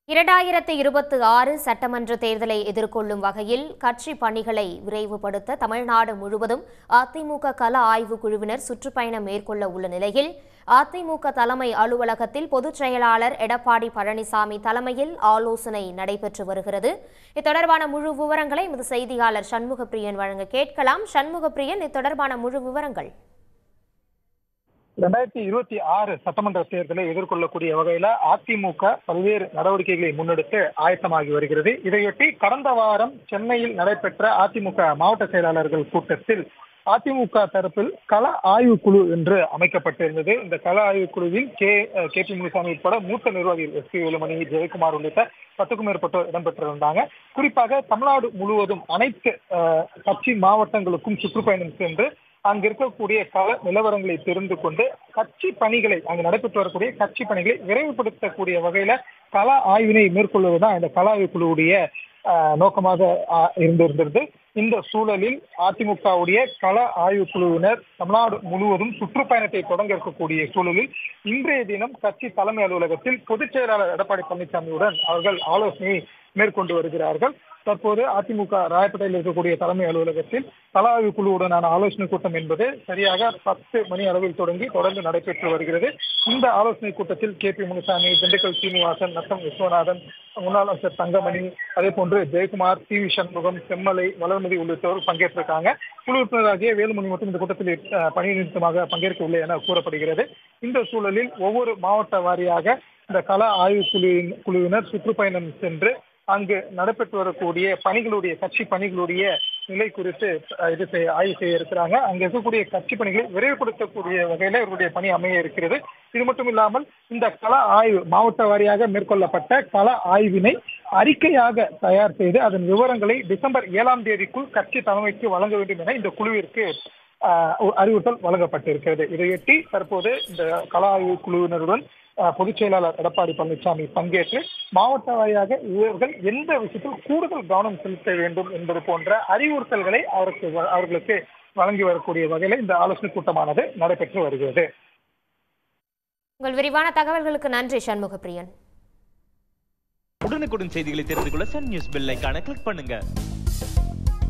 இரண்டாயிரத்து இருபத்தி ஆறு சட்டமன்ற தேர்தலை எதிர்கொள்ளும் வகையில் கட்சி பணிகளை விரைவுபடுத்த தமிழ்நாடு முழுவதும் அதிமுக கள ஆய்வு குழுவினர் சுற்றுப்பயணம் மேற்கொள்ள உள்ள நிலையில் அதிமுக தலைமை அலுவலகத்தில் பொதுச் செயலாளர் எடப்பாடி பழனிசாமி தலைமையில் ஆலோசனை நடைபெற்று வருகிறது இத்தொடர்பான முழு விவரங்களை எமது செய்தியாளர் சண்முகப்பிரியன் வழங்க கேட்கலாம் சண்முகப்பிரியன் இத்தொடர்பான முழு விவரங்கள் ரெண்டாயிரத்தி இருபத்தி ஆறு சட்டமன்ற தேர்தலை எதிர்கொள்ளக்கூடிய வகையில அதிமுக பல்வேறு நடவடிக்கைகளை முன்னெடுத்து ஆயத்தமாகி வருகிறது இதையொட்டி கடந்த வாரம் சென்னையில் நடைபெற்ற அதிமுக மாவட்ட செயலாளர்கள் கூட்டத்தில் அதிமுக தரப்பில் கள ஆய்வு குழு என்று அமைக்கப்பட்டிருந்தது இந்த கள ஆய்வு குழுவில் கே கே பி முனுசாமி உட்பட மூத்த நிர்வாகிகள் எஸ் பி வேலுமணி ஜெயக்குமார் உள்ளிட்ட பத்துக்கும் மேற்பட்டோர் இடம்பெற்றிருந்தாங்க குறிப்பாக தமிழ்நாடு முழுவதும் அனைத்து அஹ், கட்சி மாவட்டங்களுக்கும் சுற்றுப்பயணம் சென்று அங்க இருக்கக்கூடிய கள நிலவரங்களை தெரிந்து கொண்டு கட்சி பணிகளை அங்கு நடைபெற்று வரக்கூடிய கட்சி பணிகளை விரைவுபடுத்தக்கூடிய வகையில கள ஆய்வினை மேற்கொள்வதுதான் இந்த கள ஆய்வு குழுவுடைய ஆஹ், நோக்கமாக ஆஹ், இருந்திருந்தது இந்த சூழலில் அதிமுகவுடைய கள ஆய்வு குழுவினர் தமிழ்நாடு முழுவதும் சுற்றுப்பயணத்தை தொடங்க இருக்கக்கூடிய சூழலில் இன்றைய தினம் கட்சி தலைமை அலுவலகத்தில் பொதுச் செயலாளர் எடப்பாடி பழனிசாமியுடன் அவர்கள் ஆலோசனையை மேற்கொண்டு வருகிறார்கள் தற்போது அதிமுக ராயப்பேட்டையில் இருக்கக்கூடிய தலைமை அலுவலகத்தில் கள ஆய்வு குழுவுடனான ஆலோசனை கூட்டம் என்பது சரியாக பத்து மணி அளவில் தொடங்கி தொடர்ந்து நடைபெற்று வருகிறது இந்த ஆலோசனை கூட்டத்தில் கே பி முனுசாமி திண்டுக்கல் சீனிவாசன் நத்தம் விஸ்வநாதன் முன்னாள் அமைச்சர் தங்கமணி அதே போன்று ஜெயக்குமார் டி வி சண்முகம் செம்மலை வளர்மதி உள்ளிட்டோர் பங்கேற்றிருக்காங்க குழு உறுப்பினராகிய வேலுமணி மட்டும் இந்த கூட்டத்தில் அஹ், பணி நிறுத்தமாக பங்கேற்க உள்ளே என கூறப்படுகிறது இந்த சூழலில் ஒவ்வொரு மாவட்ட வாரியாக இந்த கள ஆய்வு குழுவின் குழுவினர் சுற்றுப்பயணம் சென்று அங்கு நடைபெற்று வரக்கூடிய பணிகளுடைய கட்சி பணிகளுடைய நிலை குறித்து அஹ், இது செய்ய ஆய்வு செய்ய இருக்கிறாங்க அங்க இருக்கக்கூடிய கட்சி பணிகளை விரைவுபடுத்தக்கூடிய வகையில இவருடைய பணி அமைய இருக்கிறது இது மட்டும் இல்லாமல் இந்த கள ஆய்வு மாவட்ட வாரியாக மேற்கொள்ளப்பட்ட கள ஆய்வினை அறிக்கையாக தயார் செய்து அதன் விவரங்களை டிசம்பர் ஏழாம் தேதிக்குள் கட்சி தலைமைக்கு வழங்க வேண்டும் என இந்த குழுவிற்கு ஆஹ், ஒரு அறிவுறுத்தல் வழங்கப்பட்டிருக்கிறது இதையொட்டி தற்போது இந்த கள ஆய்வு குழுவினருடன் ஆஹ், பொதுச் செயலாளர் எடப்பாடி பழனிசாமி பங்கேற்று மாவட்ட வாரியாக இவர்கள் எந்த விஷயத்தில் கூடுதல் கவனம் செலுத்த வேண்டும் என்பது போன்ற அறிவுறுத்தல்களை அவருக்கு வ- அவர்களுக்கு வழங்கி வரக்கூடிய வகையில் இந்த ஆலோசனை கூட்டமானது நடைபெற்று வருகிறது உங்கள் விரிவான தகவல்களுக்கு நன்றி சண்முகப்பிரியன் உடனுக்குடன் செய்திகளை தெரிந்து கொள்ள சன் நியூஸ் பெல் ஐகானை கிளிக் பண்ணுங்க